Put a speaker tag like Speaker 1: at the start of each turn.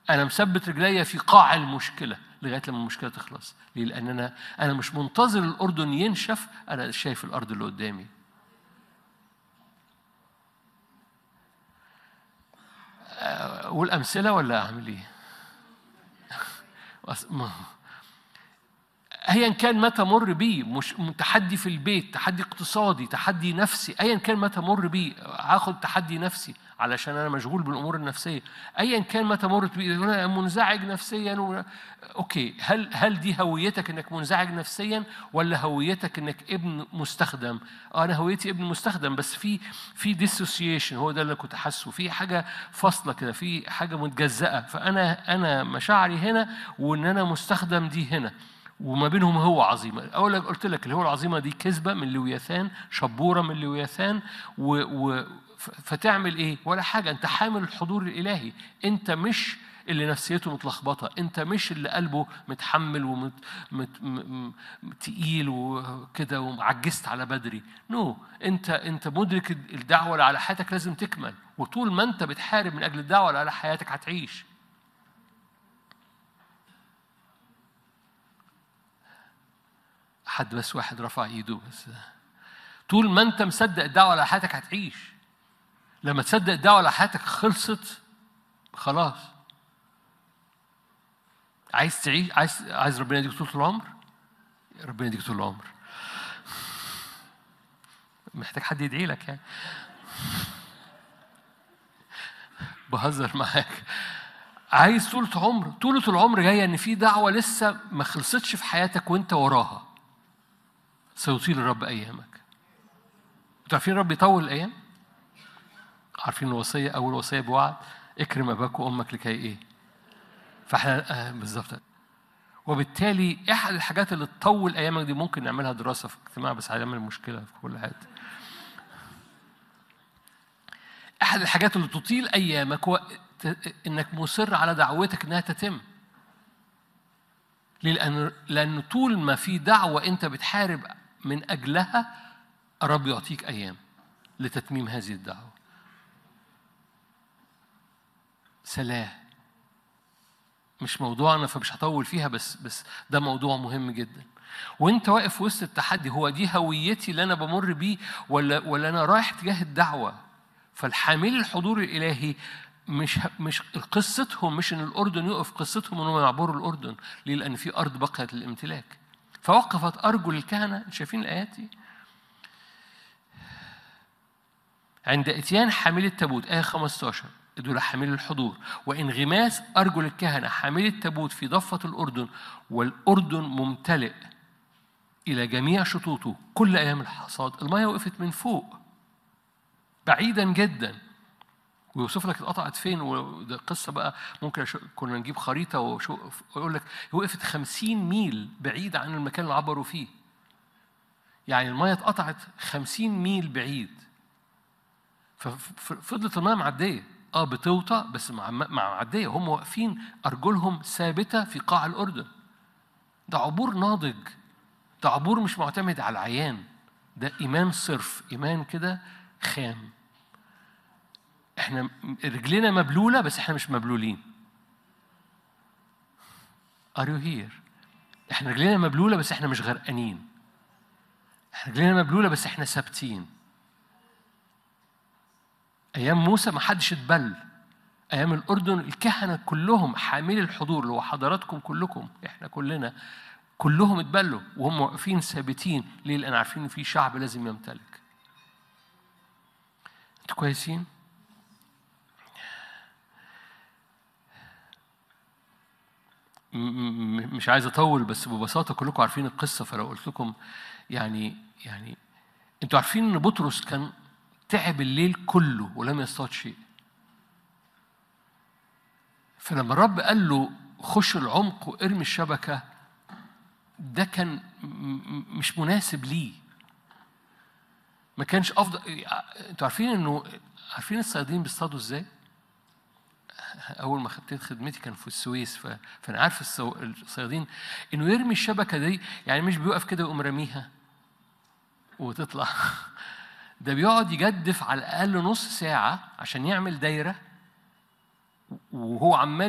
Speaker 1: انا مثبت رجليا في قاع المشكله لغايه لما المشكله تخلص ليه لان انا انا مش منتظر الاردن ينشف انا شايف الارض اللي قدامي اقول امثله ولا اعمل ايه أص- ما- ايا كان ما تمر بيه مش تحدي في البيت تحدي اقتصادي تحدي نفسي ايا كان ما تمر بيه هاخد تحدي نفسي علشان انا مشغول بالامور النفسيه ايا كان ما تمر بيه انا منزعج نفسيا و... اوكي هل هل دي هويتك انك منزعج نفسيا ولا هويتك انك ابن مستخدم آه انا هويتي ابن مستخدم بس في في ديسوسيشن هو ده اللي كنت حاسه في حاجه فاصله كده في حاجه متجزأه فانا انا مشاعري هنا وان انا مستخدم دي هنا وما بينهم هو عظيمة أولا قلت لك اللي هو العظيمة دي كذبة من لوياثان شبورة من لوياثان و, و ف- فتعمل إيه ولا حاجة أنت حامل الحضور الإلهي أنت مش اللي نفسيته متلخبطة أنت مش اللي قلبه متحمل ومت مت م- م- تقيل وكده وعجزت على بدري نو no. أنت أنت مدرك الدعوة اللي على حياتك لازم تكمل وطول ما أنت بتحارب من أجل الدعوة اللي على حياتك هتعيش حد بس واحد رفع ايده بس طول ما انت مصدق الدعوه على حياتك هتعيش لما تصدق الدعوه على حياتك خلصت خلاص عايز تعيش عايز عايز ربنا يديك طول العمر ربنا يديك طول العمر محتاج حد يدعي لك يعني بهزر معاك عايز طولة عمر طولة العمر جاية إن في دعوة لسه ما خلصتش في حياتك وأنت وراها سيطيل الرب أيامك أنتوا عارفين الرب يطول الأيام؟ عارفين الوصية أول وصية بوعد اكرم أباك وأمك لكي إيه؟ فإحنا آه بالظبط وبالتالي احد الحاجات اللي تطول ايامك دي ممكن نعملها دراسه في اجتماع بس هيعمل مشكله في كل حته احد الحاجات اللي تطيل ايامك هو ت- انك مصر على دعوتك انها تتم ليه؟ لان لان طول ما في دعوه انت بتحارب من اجلها الرب يعطيك ايام لتتميم هذه الدعوه سلام مش موضوعنا فمش هطول فيها بس بس ده موضوع مهم جدا وانت واقف وسط التحدي هو دي هويتي اللي انا بمر بيه ولا ولا انا رايح تجاه الدعوه فالحامل الحضور الالهي مش مش قصتهم مش ان الاردن يقف قصتهم انهم يعبروا الاردن ليه؟ لان في ارض بقيت للامتلاك فوقفت ارجل الكهنه شايفين الايات دي؟ عند اتيان حامل التابوت آية 15 دول حامل الحضور وانغماس أرجل الكهنة حامل التابوت في ضفة الأردن والأردن ممتلئ إلى جميع شطوطه كل أيام الحصاد المية وقفت من فوق بعيدا جدا ويوصف لك اتقطعت فين وده قصة بقى ممكن أشو... كنا نجيب خريطة ويقول لك وقفت خمسين ميل بعيد عن المكان اللي عبروا فيه يعني المية اتقطعت خمسين ميل بعيد ففضلت المية معدية اه بتوطى بس مع مع معدية هم واقفين أرجلهم ثابتة في قاع الأردن ده عبور ناضج ده عبور مش معتمد على العيان ده إيمان صرف إيمان كده خام احنا رجلنا مبلولة بس احنا مش مبلولين Are you here؟ احنا رجلنا مبلولة بس احنا مش غرقانين احنا رجلنا مبلولة بس احنا ثابتين أيام موسى ما حدش اتبل أيام الأردن الكهنة كلهم حاملي الحضور اللي هو حضراتكم كلكم إحنا كلنا كلهم اتبلوا وهم واقفين ثابتين ليه؟ لأن عارفين إن في شعب لازم يمتلك. أنتوا كويسين؟ مش عايز أطول بس ببساطة كلكم عارفين القصة فلو قلت لكم يعني يعني أنتوا عارفين إن بطرس كان تعب الليل كله ولم يصطاد شيء فلما الرب قال له خش العمق وارمي الشبكة ده كان مش مناسب ليه ما كانش افضل انتوا عارفين انه عارفين الصيادين بيصطادوا ازاي؟ اول ما ابتديت خدمتي كان في السويس ف... فانا عارف السو... الصيادين انه يرمي الشبكه دي يعني مش بيوقف كده ويقوم راميها وتطلع ده بيقعد يجدف على الأقل نص ساعة عشان يعمل دايرة وهو عمال